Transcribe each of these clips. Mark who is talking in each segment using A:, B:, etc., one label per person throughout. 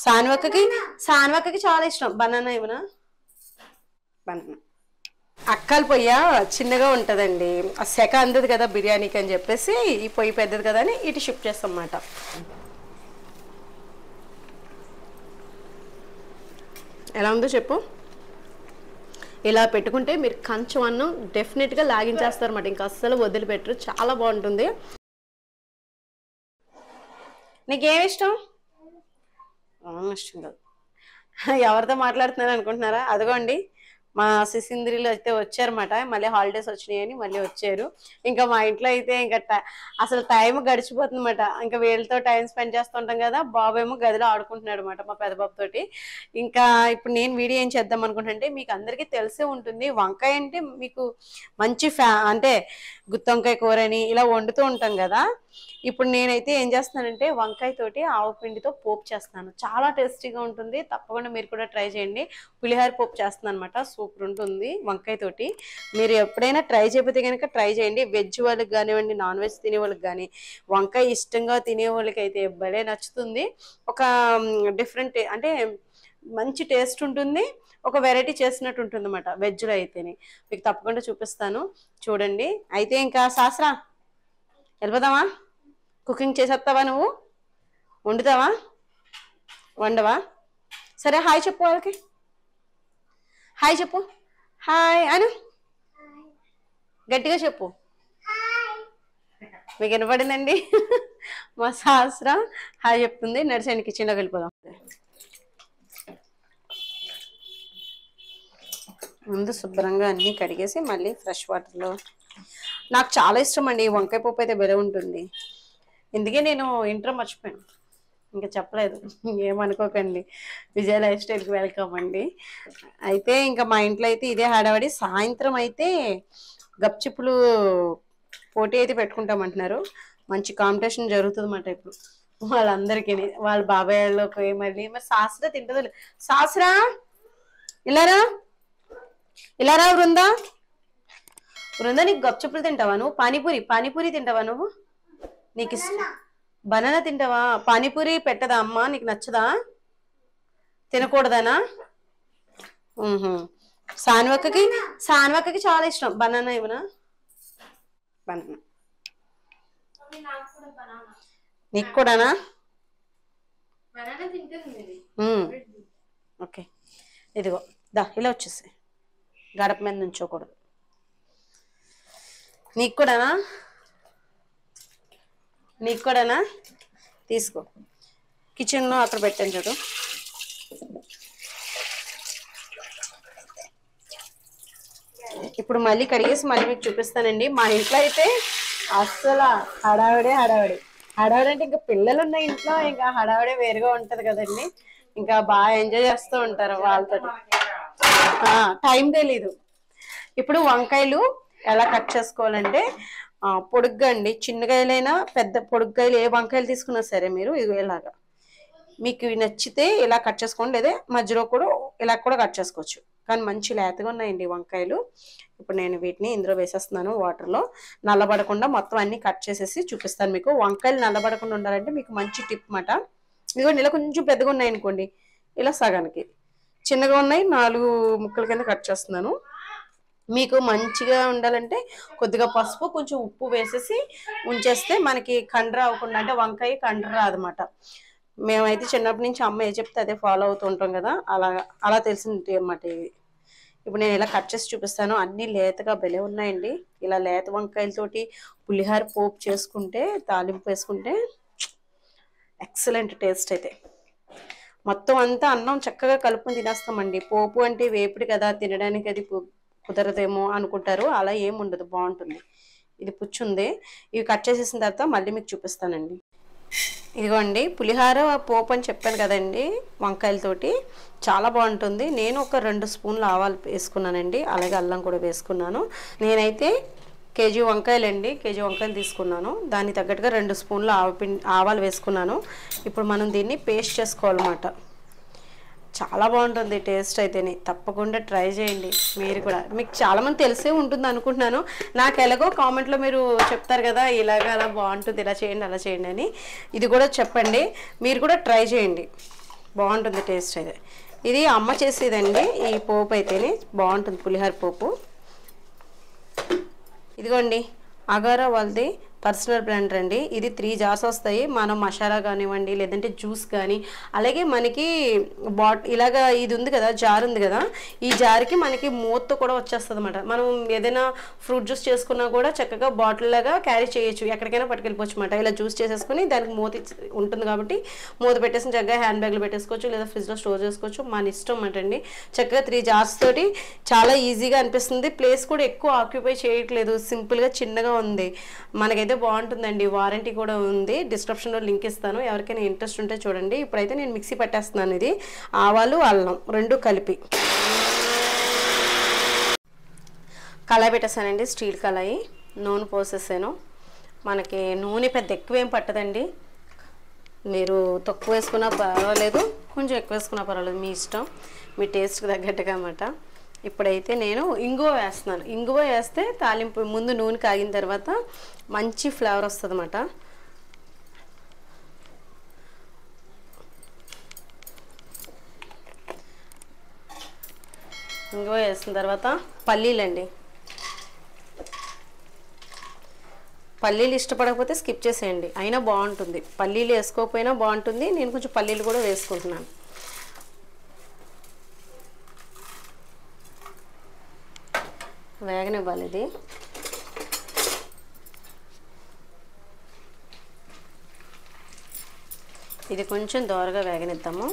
A: సాన్వక్కకి సాన్వక్కకి చాలా ఇష్టం బనానా ఇవ్వనా బనానా అక్కల పొయ్య చిన్నగా ఉంటుందండి ఆ సెక అందదు కదా బిర్యానీకి అని చెప్పేసి ఈ పొయ్యి పెద్దది కదా అని ఇటు షిఫ్ట్ చేస్తాం అన్నమాట ఎలా ఉందో చెప్పు ఇలా పెట్టుకుంటే మీరు కంచం అన్నం డెఫినెట్గా లాగించేస్తారు అన్నమాట ఇంకా అస్సలు వదిలిపెట్టరు చాలా బాగుంటుంది నీకేమి ఇష్టం ఆ, ఇష్టం కాదు ఎవరితో మాట్లాడుతున్నారు అనుకుంటున్నారా అదిగోండి మా సిసింద్రిలో అయితే వచ్చారన్నమాట మళ్ళీ హాలిడేస్ వచ్చినాయని మళ్ళీ వచ్చారు ఇంకా మా ఇంట్లో అయితే ఇంకా ట- అసలు టైం గడిచిపోతుందన్నమాట ఇంకా వీళ్ళతో టైం స్పెండ్ చేస్తుంటాం కదా బాబు ఏమో గదిలో ఆడుకుంటున్నాడు అనమాట మా పెద్ద బాబు తోటి ఇంకా ఇప్పుడు నేను వీడియో ఏం చేద్దాం అనుకుంటుంటే మీకు అందరికీ తెలిసే ఉంటుంది వంకాయ అంటే మీకు మంచి ఫ్యా అంటే గుత్తొంకాయ కూరని ఇలా వండుతూ ఉంటాం కదా ఇప్పుడు నేనైతే ఏం చేస్తున్నానంటే వంకాయ తోటి ఆవు పిండితో పోపు చేస్తున్నాను చాలా టేస్టీగా ఉంటుంది తప్పకుండా మీరు కూడా ట్రై చేయండి పులిహోర పోపు చేస్తున్నాను అనమాట సూపర్ ఉంటుంది వంకాయ తోటి మీరు ఎప్పుడైనా ట్రై చేయకపోతే కనుక ట్రై చేయండి వెజ్ వాళ్ళకి కానివ్వండి నాన్ వెజ్ తినే వాళ్ళకి కానీ వంకాయ ఇష్టంగా తినే వాళ్ళకి అయితే భలే నచ్చుతుంది ఒక డిఫరెంట్ అంటే మంచి టేస్ట్ ఉంటుంది ఒక వెరైటీ చేసినట్టు ఉంటుంది అనమాట వెజ్లో అయితేనే మీకు తప్పకుండా చూపిస్తాను చూడండి అయితే ఇంకా శాస్త్రా వెళ్ళిపోదామా కుకింగ్ చేసేస్తావా నువ్వు వండుతావా వండవా సరే హాయ్ చెప్పు వాళ్ళకి హాయ్ చెప్పు హాయ్ అను గట్టిగా చెప్పు మీకు వినపడిందండి మా శాస్త్ర హాయ్ చెప్తుంది నడిచండి కిచెన్లోకి వెళ్ళిపోదాం ముందు శుభ్రంగా అన్నీ కడిగేసి మళ్ళీ ఫ్రెష్ వాటర్లో నాకు చాలా ఇష్టం అండి ఈ వంకాయ పప్పు అయితే బెల ఉంటుంది ఇందుకే నేను ఇంటర్ మర్చిపోయాను ఇంకా చెప్పలేదు ఏమనుకోకండి విజయ లైఫ్ స్టైల్కి వెల్కమ్ అండి అయితే ఇంకా మా ఇంట్లో అయితే ఇదే హడావడి సాయంత్రం అయితే గప్చిప్పులు పోటీ అయితే పెట్టుకుంటామంటున్నారు మంచి కాంపిటీషన్ జరుగుతుంది అన్నమాట ఇప్పుడు వాళ్ళందరికీ వాళ్ళ బాబాయ్ వాళ్ళకి మళ్ళీ మరి శాస్త్ర తింటుందో లేదు. శాస్త్ర ఇలారా ఇలారా వృందా వృందా నీకు గప్చుప్పులు తింటావా నువ్వు పానీపూరి పానీపూరి తింటావా నువ్వు నీకు ఇష్టం బనానా తింటావా పానీపూరి పెట్టదా అమ్మ నీకు నచ్చదా తినకూడదానా మ్హూ. సాన్వక్కకి సాన్వక్కకి చాలా ఇష్టం బనానా ఇవ్వనా బనానా నీకు కూడానా
B: బనానా తింటుంది ఇది
A: మ్మ్. ఓకే ఇదిగో దా ఇలా వచ్చేసి గడప మీద నుంచోకూడదు నీకు కూడానా నీకు కూడానా తీసుకో కిచెన్లో అక్కడ పెట్టాను చూడు ఇప్పుడు మళ్ళీ కడిగేసి మళ్ళీ మీకు చూపిస్తానండి మా ఇంట్లో అయితే అస్సలు హడావిడే హడావిడి హడావిడి అంటే ఇంకా పిల్లలు ఉన్న ఇంట్లో ఇంకా హడావిడే వేరుగా ఉంటది కదండి ఇంకా బాగా ఎంజాయ్ చేస్తూ ఉంటారు వాళ్ళతో టైం తెలీదు ఇప్పుడు వంకాయలు ఎలా కట్ చేసుకోవాలంటే ఆ, పొడుగ్గా అండి చిన్నకాయలైనా పెద్ద పొడుగ్గాయలు ఏ వంకాయలు తీసుకున్నా సరే మీరు ఇవి ఇలాగా మీకు ఇవి నచ్చితే ఇలా కట్ చేసుకోండి లేదా మధ్యలో కూడా ఇలా కూడా కట్ చేసుకోవచ్చు కానీ మంచి లేతగా ఉన్నాయండి ఈ వంకాయలు ఇప్పుడు నేను వీటిని ఇందులో వేసేస్తున్నాను వాటర్లో నల్లబడకుండా మొత్తం అన్ని కట్ చేసేసి చూపిస్తాను మీకు వంకాయలు నల్లబడకుండా ఉండాలంటే మీకు మంచి టిప్ మాట ఇదిగోండి ఇలా కొంచెం పెద్దగా ఉన్నాయి అనుకోండి ఇలా సగానికి చిన్నగా ఉన్నాయి నాలుగు ముక్కల కింద కట్ చేస్తున్నాను మీకు మంచిగా ఉండాలంటే కొద్దిగా పసుపు కొంచెం ఉప్పు వేసేసి ఉంచేస్తే మనకి కండ్ర అవ్వకుండా అంటే వంకాయ కండ్ర రాదన్నమాట మేమైతే చిన్నప్పటి నుంచి అమ్మ ఏ చెప్తే అదే ఫాలో అవుతూ ఉంటాం కదా అలా అలా తెలిసింది అన్నమాట ఇవి ఇప్పుడు నేను ఇలా కట్ చేసి చూపిస్తాను అన్ని లేతగా భలే ఉన్నాయండి ఇలా లేత వంకాయలతోటి పులిహార పోపు చేసుకుంటే తాలింపు వేసుకుంటే ఎక్సలెంట్ టేస్ట్ అయితే మొత్తం అంతా అన్నం చక్కగా కలుపుకొని తినేస్తామండి పోపు అంటే వేపుడు కదా తినడానికి అది పు- కుదరదేమో అనుకుంటారు అలా ఏం ఉండదు బాగుంటుంది ఇది పుచ్చుంది ఇవి కట్ చేసేసిన తర్వాత మళ్ళీ మీకు చూపిస్తానండి ఇదిగోండి పులిహార పోపు అని చెప్పాను కదండి వంకాయలతోటి చాలా బాగుంటుంది నేను ఒక రెండు స్పూన్లు ఆవాలు వేసుకున్నానండి అలాగే అల్లం కూడా వేసుకున్నాను నేనైతే కేజీ వంకాయలండి కేజీ వంకాయలు తీసుకున్నాను దానికి తగ్గట్టుగా రెండు స్పూన్లు ఆవ పిండి ఆవాలు వేసుకున్నాను ఇప్పుడు మనం దీన్ని పేస్ట్ చేసుకోవాలన్నమాట చాలా బాగుంటుంది టేస్ట్ అయితేనే తప్పకుండా ట్రై చేయండి మీరు కూడా మీకు చాలా మంది తెలిసే ఉంటుంది అనుకుంటున్నాను నాకు ఎలాగో కామెంట్లో మీరు చెప్తారు కదా ఇలాగ అలా బాగుంటుంది ఇలా చేయండి అలా చేయండి అని ఇది కూడా చెప్పండి మీరు కూడా ట్రై చేయండి బాగుంటుంది టేస్ట్ అయితే ఇది అమ్మ చేసేదండి ఈ పోపు అయితేనే బాగుంటుంది పులిహోర పోపు ఇదిగోండి అగారా వాళ్ళది పర్సనల్ బ్రాండ్ అండి ఇది త్రీ జార్స్ వస్తాయి మనం మసాలా కానివ్వండి లేదంటే జ్యూస్ కానీ అలాగే మనకి బాట్ ఇలాగా ఇది ఉంది కదా జార్ ఉంది కదా ఈ జార్కి మనకి మూతతో కూడా వచ్చేస్తుంది అనమాట మనం ఏదైనా ఫ్రూట్ జ్యూస్ చేసుకున్నా కూడా చక్కగా బాటిల్ లాగా క్యారీ చేయొచ్చు ఎక్కడికైనా పట్టుకెళ్ళిపోవచ్చు అనమాట ఇలా జ్యూస్ చేసేసుకుని దానికి మూత ఇచ్చి- ఉంటుంది కాబట్టి మూత పెట్టేసి చక్కగా హ్యాండ్ బ్యాగ్లో పెట్టేసుకోవచ్చు లేదా ఫ్రిడ్జ్లో స్టోర్ చేసుకోవచ్చు మన ఇష్టం అన్నమాట అండి చక్కగా త్రీ జార్స్ తోటి చాలా ఈజీగా అనిపిస్తుంది ప్లేస్ కూడా ఎక్కువ ఆక్యుపై చేయట్లేదు సింపుల్గా చిన్నగా ఉంది మనకైతే బాగుంటుందండి వారంటీ కూడా ఉంది డిస్క్రిప్షన్లో లింక్ ఇస్తాను ఎవరికైనా ఇంట్రెస్ట్ ఉంటే చూడండి ఇప్పుడైతే నేను మిక్సీ పట్టేస్తున్నాను ఇది ఆవాలు అల్లం రెండు కలిపి కళాయి పెట్టేసానండి స్టీల్ కళాయి నూనె పోసేసాను మనకి నూనె పెద్ద ఎక్కువ ఏం పట్టదండి మీరు తక్కువ వేసుకున్నా పర్వాలేదు కొంచెం ఎక్కువ వేసుకున్నా పర్వాలేదు మీ ఇష్టం మీ టేస్ట్కి తగ్గట్టుగా అన్నమాట ఇప్పుడైతే నేను ఇంగువ వేస్తున్నాను ఇంగువ వేస్తే తాలింపు ముందు నూనె కాగిన తర్వాత మంచి ఫ్లేవర్ వస్తుంది అన్నమాట ఇంగువ వేసిన తర్వాత పల్లీలండి పల్లీలు ఇష్టపడకపోతే స్కిప్ చేసేయండి అయినా బాగుంటుంది పల్లీలు వేసుకోకపోయినా బాగుంటుంది నేను కొంచెం పల్లీలు కూడా వేసుకుంటున్నాను వేగనివ్వాలి ఇది ఇది కొంచెం దోరగా వేగనిద్దాము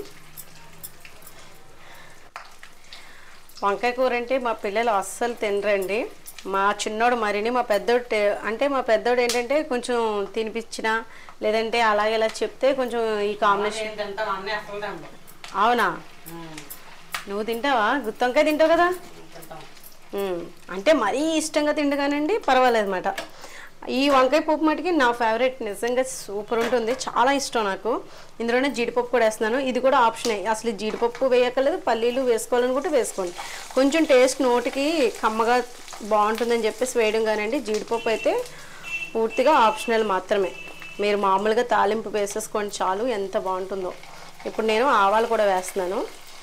A: వంకాయ కూర అంటే మా పిల్లలు అస్సలు తినరండి మా చిన్నోడు మరిని మా పెద్దోడు టే- అంటే మా పెద్దోడు ఏంటంటే కొంచెం తినిపించిన లేదంటే అలాగే ఇలా చెప్తే కొంచెం ఈ కాంబినేషన్
C: తింటాం అన్నీ అసలు తింటాం
A: అవునా నువ్వు తింటావా గుత్తొంకాయ తింటావు కదా
C: తింటాం
A: ఉమ్, అంటే మరీ ఇష్టంగా తిండగానండి పర్వాలేదు అనమాట ఈ వంకాయ పప్పు మటుకి నా ఫేవరెట్ నిజంగా సూపర్ ఉంటుంది చాలా ఇష్టం నాకు ఇందులోనే జీడిపప్పు కూడా వేస్తున్నాను ఇది కూడా ఆప్షనే అసలు ఈ జీడిపప్పు వేయక్కర్లేదు పల్లీలు వేసుకోవాలనుకుంటే వేసుకోండి కొంచెం టేస్ట్ నోటికి కమ్మగా బాగుంటుందని చెప్పేసి వేయడం కానండి జీడిపప్పు అయితే పూర్తిగా ఆప్షనల్ మాత్రమే మీరు మామూలుగా తాలింపు వేసేసుకోండి చాలు ఎంత బాగుంటుందో ఇప్పుడు నేను ఆవాలు కూడా వేస్తున్నాను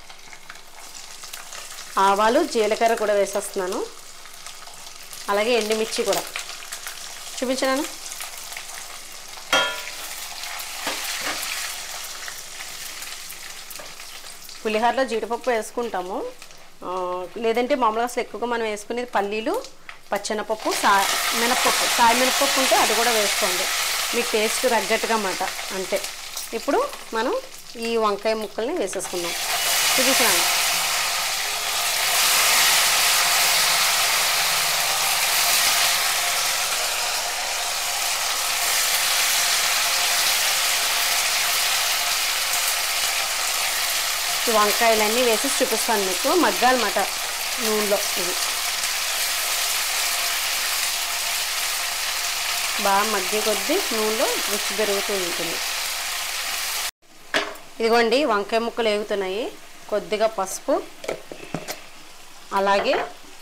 A: ఆవాలు జీలకర్ర కూడా వేసేస్తున్నాను అలాగే ఎండుమిర్చి కూడా చూపించనా పులిహోరలో జీడిపప్పు వేసుకుంటాము ఆ, లేదంటే మామూలుగా అసలు ఎక్కువగా మనం వేసుకునేది పల్లీలు పచ్చెనపప్పు సా మినపప్పు సాయి మినపప్పు ఉంటే అది కూడా వేసుకోండి మీ టేస్ట్ తగ్గట్టుగా అన్నమాట అంతే ఇప్పుడు మనం ఈ వంకాయ ముక్కల్ని వేసేసుకుందాం చూపించాను ఈ వంకాయలన్నీ వేసి చూపిస్తాను మీకు మగ్గాలన్నమాట నూనెలో ఇది బాగా మగ్గే కొద్దీ నూనెలో రుచి పెరుగుతూ ఉంటుంది ఇదిగోండి వంకాయ ముక్కలు వేగుతున్నాయి కొద్దిగా పసుపు అలాగే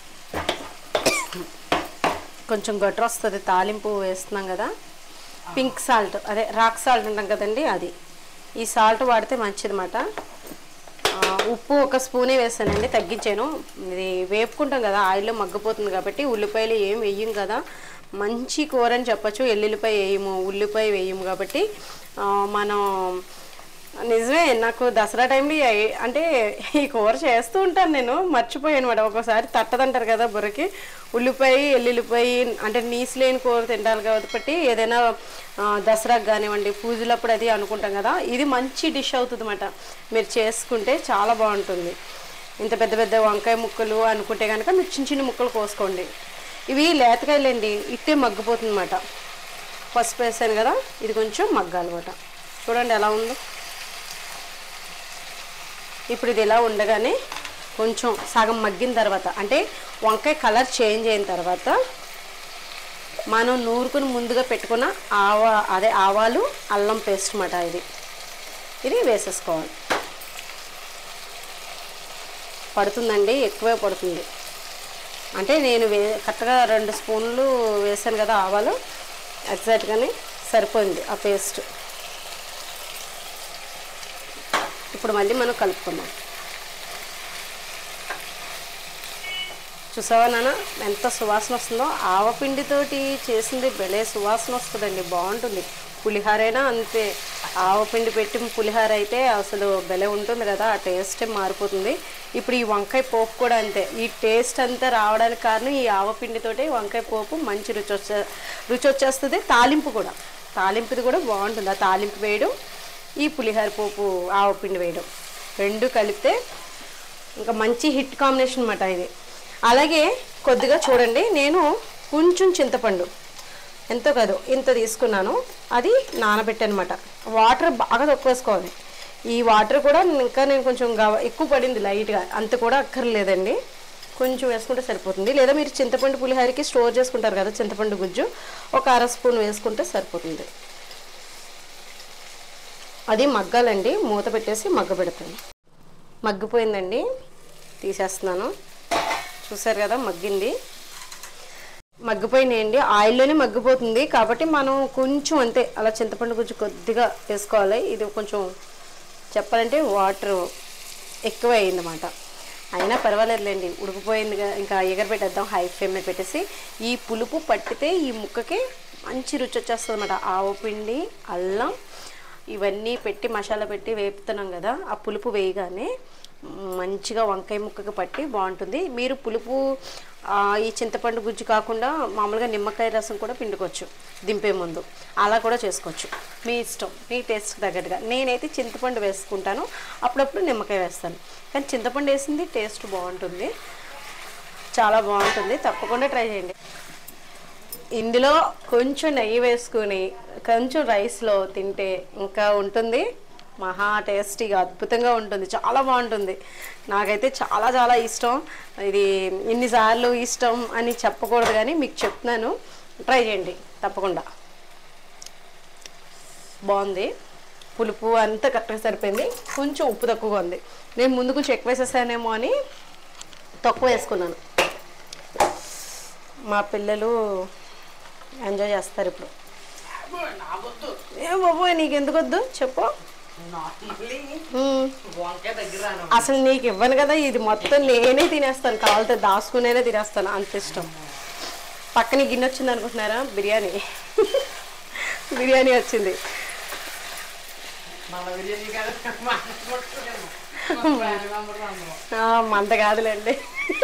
A: కొంచెం గట్ర వస్తుంది తాలింపు వేస్తున్నాం కదా పింక్ సాల్ట్ అదే రాక్ సాల్ట్ ఉంటాం కదండి అది ఈ సాల్ట్ వాడితే మంచిదన్నమాట ఆ, ఉప్పు ఒక స్పూనే వేసానండి తగ్గించాను ఇది వేపుకుంటాం కదా ఆయిల్లో మగ్గిపోతుంది కాబట్టి ఉల్లిపాయలు ఏం వేయం కదా మంచి కూర అని చెప్పచ్చు ఎల్లుల్లిపాయ వేయము ఉల్లిపాయ వేయము కాబట్టి ఆ, మనం నిజమే నాకు దసరా టైంలో ఈ- అంటే ఈ కూర చేస్తూ ఉంటాను నేను మర్చిపోయాను అనమాట ఒక్కోసారి తట్టదంటారు కదా బుర్రకి ఉల్లిపాయ ఎల్లుల్లిపాయ అంటే నీసు లేని కూర తింటారు కాబట్టి ఏదైనా ఆ, దసరాకు కానివ్వండి పూజలప్పుడు అది అనుకుంటాం కదా ఇది మంచి డిష్ అవుతుంది అన్నమాట మీరు చేసుకుంటే చాలా బాగుంటుంది ఇంత పెద్ద పెద్ద వంకాయ ముక్కలు అనుకుంటే కనుక మీరు చిన్న చిన్న ముక్కలు కోసుకోండి ఇవి లేతకాయలండి ఇట్టే మగ్గిపోతుంది అన్నమాట పసుపు వేసాను కదా ఇది కొంచెం మగ్గాలన్నమాట చూడండి ఎలా ఉందో ఇప్పుడు ఇది ఇలా ఉండగానే కొంచెం సగం మగ్గిన తర్వాత అంటే వంకాయ కలర్ చేంజ్ అయిన తర్వాత మనం నూరుకుని ముందుగా పెట్టుకున్న ఆవా అదే ఆవాలు అల్లం పేస్ట్ మాట ఇది ఇది వేసేసుకోవాలి పడుతుందండి ఎక్కువే పడుతుంది అంటే నేను వే కరెక్ట్గా రెండు స్పూన్లు వేసాను కదా ఆవాలు ఎగ్జాక్ట్గానే సరిపోయింది ఆ పేస్ట్ ఇప్పుడు మళ్ళీ మనం కలుపుకుందాం చూసావా నాన్న ఎంత సువాసన వస్తుందో ఆవపిండితోటి చేసింది భలే సువాసన వస్తుందండి బాగుంటుంది పులిహార అయినా అంతే ఆవపిండి పెట్టి పులిహార అయితే అసలు భలే ఉంటుంది కదా ఆ టేస్టే మారిపోతుంది ఇప్పుడు ఈ వంకాయ పోపు కూడా అంతే ఈ టేస్ట్ అంతా రావడానికి కారణం ఈ ఆవపిండితోటి వంకాయ పోపు మంచి రుచి వచ్చే రుచి వచ్చేస్తుంది తాలింపు కూడా తాలింపుది కూడా బాగుంటుంది ఆ తాలింపు వేయడం ఈ పులిహార పోపు ఆవపిండి వేయడం రెండు కలిపితే ఇంకా మంచి హిట్ కాంబినేషన్ అన్నమాట ఇది అలాగే కొద్దిగా చూడండి నేను కొంచెం చింతపండు ఎంతో కాదు ఇంత తీసుకున్నాను అది నానబెట్టనమాట వాటర్ బాగా తక్కువ వేసుకోవాలి ఈ వాటర్ కూడా ఇంకా నేను కొంచెం గవ ఎక్కువ పడింది లైట్గా అంత కూడా అక్కర్లేదండి కొంచెం వేసుకుంటే సరిపోతుంది లేదా మీరు చింతపండు పులిహారకి స్టోర్ చేసుకుంటారు కదా చింతపండు గుజ్జు ఒక అర స్పూన్ వేసుకుంటే సరిపోతుంది అది మగ్గాలండి మూత పెట్టేసి మగ్గ పెడతాను మగ్గిపోయిందండి తీసేస్తున్నాను చూసారు కదా మగ్గింది మగ్గిపోయినాయండి ఆయిల్లోనే మగ్గిపోతుంది కాబట్టి మనం కొంచెం అంతే అలా చింతపండు గుజ్జు కొద్దిగా వేసుకోవాలి ఇది కొంచెం చెప్పాలంటే వాటర్ ఎక్కువ అయిందన్నమాట అయినా పర్వాలేదులేండి ఉడికిపోయిందిగా ఇంకా ఎగరబెట్టేద్దాం హై ఫ్లేమ్ మీద పెట్టేసి ఈ పులుపు పట్టితే ఈ ముక్కకి మంచి రుచి వచ్చేస్తుంది అనమాట ఆవపిండి అల్లం ఇవన్నీ పెట్టి మసాలా పెట్టి వేపుతున్నాం కదా ఆ పులుపు వేయగానే మంచిగా వంకాయ ముక్కకి పట్టి బాగుంటుంది మీరు పులుపు ఆ, ఈ చింతపండు గుజ్జు కాకుండా మామూలుగా నిమ్మకాయ రసం కూడా పిండుకోవచ్చు దింపే ముందు అలా కూడా చేసుకోవచ్చు మీ ఇష్టం మీ టేస్ట్ తగ్గట్టుగా నేనైతే చింతపండు వేసుకుంటాను అప్పుడప్పుడు నిమ్మకాయ వేస్తాను కానీ చింతపండు వేసింది టేస్ట్ బాగుంటుంది చాలా బాగుంటుంది తప్పకుండా ట్రై చేయండి ఇందులో కొంచెం నెయ్యి వేసుకుని కొంచెం రైస్లో తింటే ఇంకా ఉంటుంది మహా టేస్టీగా అద్భుతంగా ఉంటుంది చాలా బాగుంటుంది నాకైతే చాలా చాలా ఇష్టం ఇది ఇన్నిసార్లు ఇష్టం అని చెప్పకూడదు కానీ మీకు చెప్తున్నాను ట్రై చేయండి తప్పకుండా బాగుంది పులుపు అంతా కరెక్ట్గా సరిపోయింది కొంచెం ఉప్పు తక్కువగా ఉంది నేను ముందు కొంచెం ఎక్కువ వేసేసానేమో అని తక్కువ వేసుకున్నాను మా పిల్లలు ఎంజాయ్ చేస్తారు ఇప్పుడు ఏ బాబోయ్ నీకు ఎందుకు వద్దు చెప్పు మ్మ్.
C: వంకాయ దగ్గర రాను
A: అసలు నీకు ఇవ్వను కదా ఇది మొత్తం నేనే తినేస్తాను కావాలంటే దాచుకునేనే తినేస్తాను అంత ఇష్టం పక్కన గిన్నె వచ్చింది అనుకుంటున్నారా బిర్యానీ బిర్యానీ వచ్చింది
C: మన బిర్యానీ కాదు మన కొట్టుకునేమో. మా ఫ్యామిలీ మెంబర్స్ అందరం.
A: ఆ, మంద కాదులేండి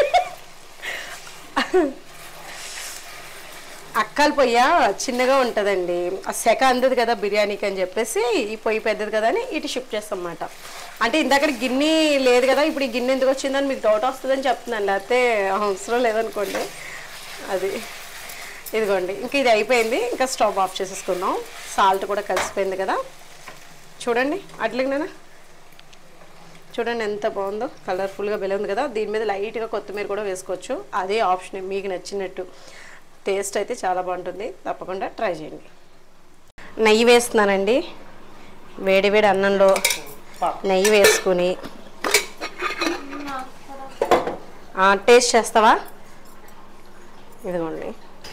A: అక్కల పొయ్య చిన్నగా ఉంటుందండి ఆ సెక అందదు కదా బిర్యానీకి అని చెప్పేసి ఈ పొయ్యి పెద్దది కదా అని ఇటు షిఫ్ట్ చేస్తాం అన్నమాట అంటే ఇందాక గిన్నె లేదు కదా ఇప్పుడు ఈ గిన్నె ఎందుకు వచ్చిందని మీకు డౌట్ వస్తుందని చెప్తున్నాను లేకపోతే అవసరం లేదనుకోండి అది ఇదిగోండి ఇంక ఇది అయిపోయింది ఇంకా స్టవ్ ఆఫ్ చేసేసుకుందాం సాల్ట్ కూడా కలిసిపోయింది కదా చూడండి అట్లకి నేను చూడండి ఎంత బాగుందో కలర్ఫుల్గా బెల ఉంది కదా దీని మీద లైట్గా కొత్తిమీర కూడా వేసుకోవచ్చు అదే ఆప్షన్ మీకు నచ్చినట్టు టేస్ట్ అయితే చాలా బాగుంటుంది తప్పకుండా ట్రై చేయండి నెయ్యి వేస్తున్నానండి వేడి వేడి అన్నంలో నెయ్యి వేసుకుని ఆ, టేస్ట్ చేస్తావా ఇదిగోండి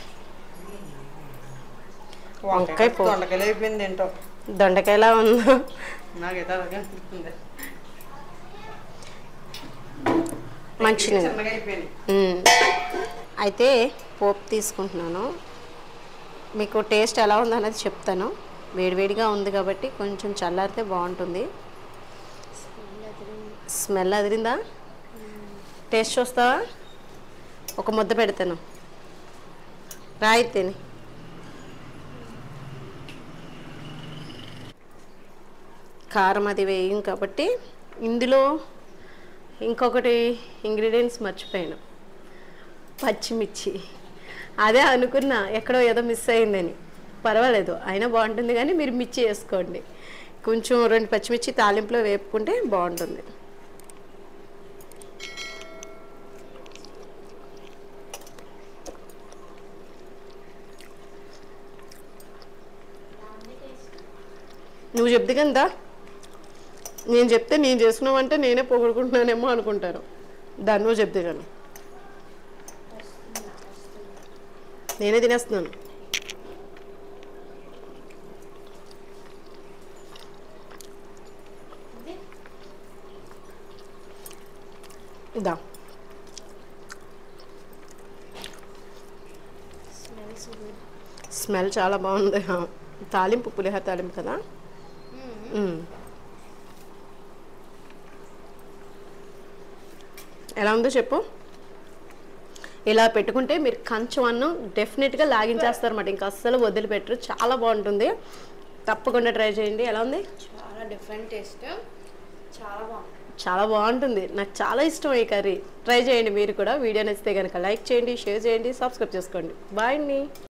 A: వంకాయ పో
C: దొండకాయలు అయిపోయింది ఏంటో
A: దొండకాయలా ఉందో
C: నాకైతే అలాగే అనిపిస్తుంది
A: మంచిగా
C: చిన్నగా అయిపోయింది
A: మ్మ్. అయితే పోపు తీసుకుంటున్నాను మీకు టేస్ట్ ఎలా ఉందనేది చెప్తాను వేడివేడిగా ఉంది కాబట్టి కొంచెం చల్లారితే బాగుంటుంది స్మెల్ అదిరిందా టేస్ట్ చూస్తావా ఒక ముద్ద పెడతాను రాయి తిని కారం అది వేయం కాబట్టి ఇందులో ఇంకొకటి ఇంగ్రీడియంట్స్ మర్చిపోయాను పచ్చిమిర్చి అదే అనుకున్నా ఎక్కడో ఏదో మిస్ అయిందని పర్వాలేదు అయినా బాగుంటుంది కానీ మీరు మిర్చి వేసుకోండి కొంచెం రెండు పచ్చిమిర్చి తాలింపులో వేపుకుంటే బాగుంటుంది నువ్వు చెప్తే కదా నేను చెప్తే నేను చేసుకున్నావంటే నేనే పొగుడుకుంటున్నానేమో అనుకుంటారు దాన్ని నువ్వు చెప్తే కానీ నేనే తినేస్తున్నాను ఇదా
B: స్మెల్స్ గుడ్
A: స్మెల్ చాలా బాగుంది హా. తాలింపు పులిహోర తాలింపు కదా మ్మ్. ఎలా ఉందో చెప్పు ఇలా పెట్టుకుంటే మీరు కంచం అన్నం డెఫినెట్గా లాగించేస్తారన్నమాట ఇంకా అస్సలు వదిలిపెట్టరు చాలా బాగుంటుంది తప్పకుండా ట్రై చేయండి ఎలా ఉంది
B: చాలా డిఫరెంట్ టేస్ట్ చాలా బాగుంది
A: చాలా బాగుంటుంది నాకు చాలా ఇష్టం ఈ కర్రీ ట్రై చేయండి మీరు కూడా వీడియో నచ్చితే కనుక లైక్ చేయండి షేర్ చేయండి సబ్స్క్రైబ్ చేసుకోండి బాయ్ అండి